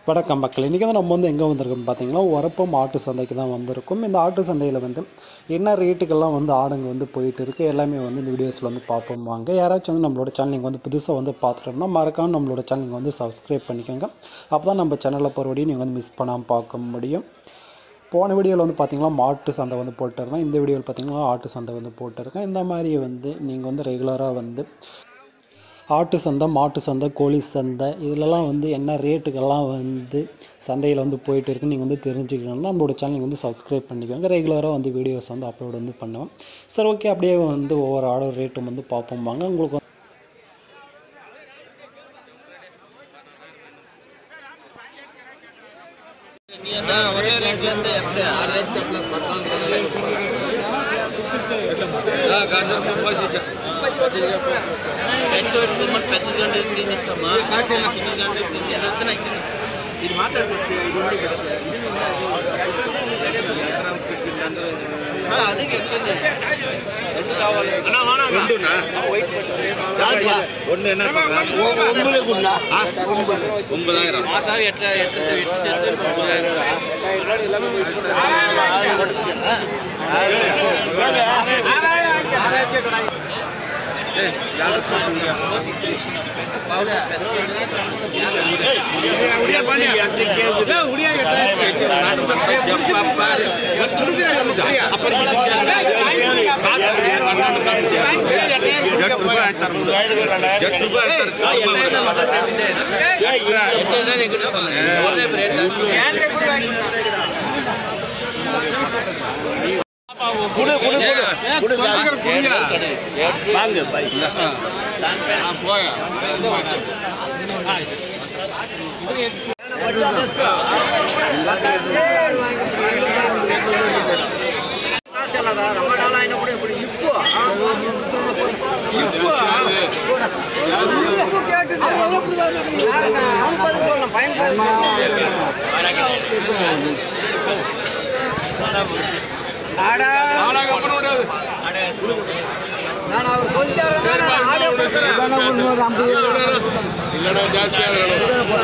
வணக்கம் மக்கள் இன்றைக்கி வந்து நம்ம வந்து எங்கே வந்திருக்கோம் பார்த்தீங்கன்னா உரப்பம் ஆட்டு சந்தைக்கு தான் வந்திருக்கோம் இந்த ஆட்டு சந்தையில் வந்து என்ன ரேட்டுக்கெல்லாம் வந்து ஆடுங்க வந்து போயிட்டு இருக்குது எல்லாமே வந்து இந்த வீடியோஸில் வந்து பார்ப்போம் வாங்க யாராச்சும் வந்து நம்மளோட சேனல் நீங்கள் வந்து புதுசாக வந்து பார்த்துட்டு இருந்தால் மறக்காம நம்மளோட சேனல் நீங்கள் வந்து சப்ஸ்கிரைப் பண்ணிக்கோங்க அப்போ தான் நம்ம சேனலில் போகிறபடியும் நீங்கள் வந்து மிஸ் பண்ணாமல் பார்க்க முடியும் போன வீடியோவில் வந்து பார்த்தீங்கன்னா மாட்டு சந்தை வந்து போட்டிருந்தேன் இந்த வீடியோவில் பார்த்தீங்கன்னா ஆட்டு சந்தை வந்து போட்டிருக்கேன் இந்த மாதிரி வந்து நீங்கள் வந்து ரெகுலராக வந்து ஆட்டு சந்தை மாட்டு சந்தை கோழி சந்தை இதிலலாம் வந்து என்ன ரேட்டுக்கெல்லாம் வந்து சந்தையில் வந்து போயிட்டு இருக்குன்னு நீங்கள் வந்து தெரிஞ்சுக்கணும்னா நம்மளோட சேனல் நீங்கள் வந்து சப்ஸ்கிரைப் பண்ணிக்கோங்க ரெகுலராக வந்து வீடியோஸ் வந்து அப்லோட் வந்து பண்ணுவேன் சரி ஓகே அப்படியே வந்து ஒவ்வொரு ஆர்டர் ரேட்டும் வந்து பார்ப்போம் வாங்க உங்களுக்கு வந்து ஒரே ரேட்ல இருந்து எப்படி ஆறு ரேட் ஷாப்ல రెండు మన పెద్ద గంట క్లీన్ చేస్తామా చిన్న గంట క్లీన్ చేయాలి ఇది మాట్లాడుకోవచ్చు ఇది ఉంది కదా. ఆ, అదే చెప్పింది ఎంత కావాలి ரெண்டுண்ணா ஒன்று என்ன சொல்கிறேன் ఒంబులేకుండా ஒன்பதாயிரம் మాతా ఎట్లా ఎట్లా ఎట్లా చేస్తారు எட்டு ரூபாய் ஆயிரத்தி எட்டு ரூபாய் குடு குடு குடு வாங்க பை இல்லடா ஜாஸ்தி ஆகுறோம்